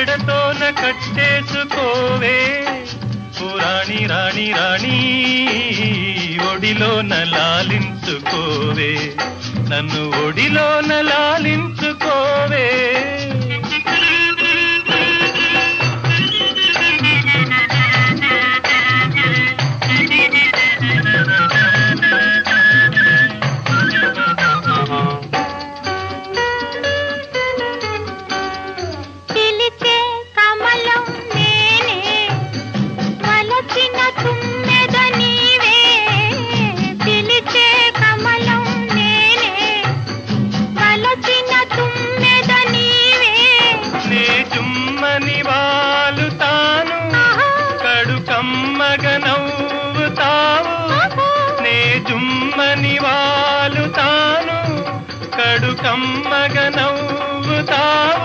జడతోన కట్టేసుకోవే ఓ రాణి రాణి రాణి ఒడిలోన లాలించుకోవే నన్ను ఒడిలోన లాలించుకోవే పిలిచే కమలం నేనే వలచిన తుమ్మెద నీవే పిలిచే కమలం నేనే వలచిన తుమ్మెద నీవే నే చుమ్మని వాలుతాను కడు కమ్మగ నవ్వుతావు నే జుమ్మని వాలుతాను కడు కమ్మగ నవ్వుతావు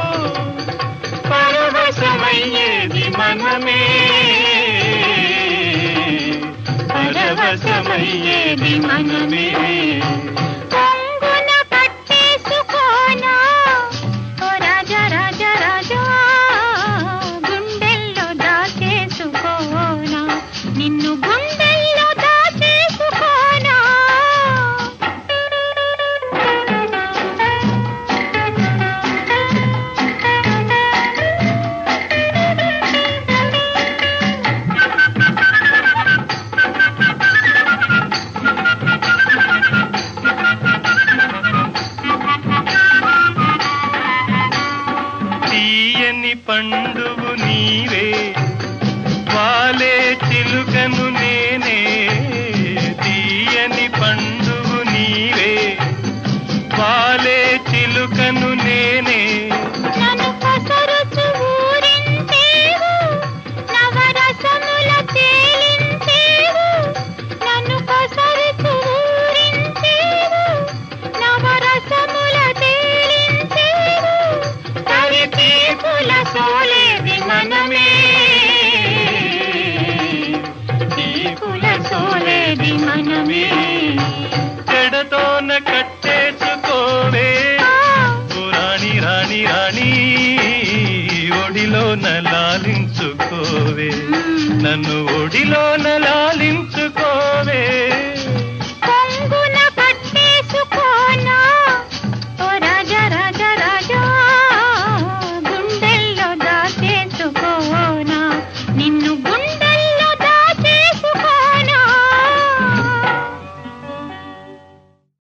పరవశమయ్యేది మనమే పరవశమయ్యేది మనమే కొంగున కట్టేసుకోనా ఓ రాజా రాజా రాజా గుండెల్లో దాచేసుకోనా నిన్ను గుండెల్లో దాచేసుకోనా తీయని పండువు నీవే వాలే చిలుకను నేనే తీయని పండువు నీవే వాలే చిలుకను నేనే నన్ను కొసరుచు ఊరించేవు నవరసముల తేలించేవు నన్ను కొసరుచు ఊరించేవు నవరసముల తేలించేవు కవి తీపుల సోలేది మనమే తీపుల సోలేది మనమే జడతోన కట్టేసుకోవే ఓ రాణి రాణి రాణి ఒడిలోన లాలించుకోవే నన్ను ఒడిలోన లాలించుకోవే